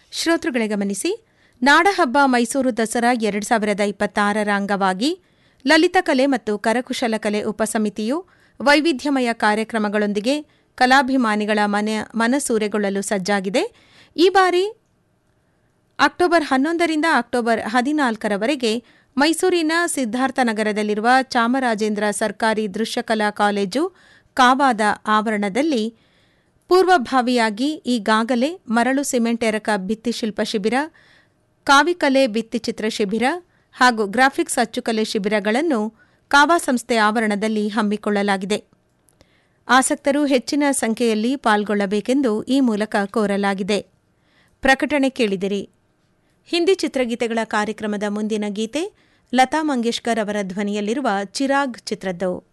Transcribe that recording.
ಶ್ರೋತೃಗಳೇ ಗಮನಿಸಿ ನಾಡಹಬ್ಬ ಮೈಸೂರು ದಸರಾ ಎರಡು ಸಾವಿರದ ಇಪ್ಪತ್ತಾರರ ಅಂಗವಾಗಿ ಲಲಿತಕಲೆ ಮತ್ತು ಕರಕುಶಲಕಲೆ ಉಪಸಮಿತಿಯು ವೈವಿಧ್ಯಮಯ ಕಾರ್ಯಕ್ರಮಗಳೊಂದಿಗೆ ಕಲಾಭಿಮಾನಿಗಳ ಮನ ಮನಸೂರೆಗೊಳ್ಳಲು ಸಜ್ಜಾಗಿದೆ ಈ ಬಾರಿ ಅಕ್ಟೋಬರ್ ಹನ್ನೊಂದರಿಂದ ಅಕ್ಟೋಬರ್ ಹದಿನಾಲ್ಕರವರೆಗೆ ಮೈಸೂರಿನ ಸಿದ್ಧಾರ್ಥನಗರದಲ್ಲಿರುವ ಚಾಮರಾಜೇಂದ್ರ ಸರ್ಕಾರಿ ದೃಶ್ಯಕಲಾ ಕಾಲೇಜು ಕಾವಾದ ಆವರಣದಲ್ಲಿ ಪೂರ್ವಭಾವಿಯಾಗಿ ಈಗಾಗಲೇ ಮರಳು ಸಿಮೆಂಟ್ ಎರಕ ಭಿತ್ತಿಶಿಲ್ಪ ಶಿಬಿರ ಕಾವಿಕಲೆ ಭಿತ್ತಿಚಿತ್ರ ಶಿಬಿರ ಹಾಗೂ ಗ್ರಾಫಿಕ್ಸ್ ಅಚ್ಚುಕಲೆ ಶಿಬಿರಗಳನ್ನು ಕಾವಾ ಸಂಸ್ಥೆ ಆವರಣದಲ್ಲಿ ಹಮ್ಮಿಕೊಳ್ಳಲಾಗಿದೆ ಆಸಕ್ತರು ಹೆಚ್ಚಿನ ಸಂಖ್ಯೆಯಲ್ಲಿ ಪಾಲ್ಗೊಳ್ಳಬೇಕೆಂದು ಈ ಮೂಲಕ ಕೋರಲಾಗಿದೆ ಪ್ರಕಟಣೆ ಕೇಳಿದಿರಿ ಹಿಂದಿ ಚಿತ್ರಗೀತೆಗಳ ಕಾರ್ಯಕ್ರಮದ ಮುಂದಿನ ಗೀತೆ ಲತಾ ಮಂಗೇಶ್ಕರ್ ಅವರ ಧ್ವನಿಯಲ್ಲಿರುವ ಚಿರಾಗ್ ಚಿತ್ರದ್ದು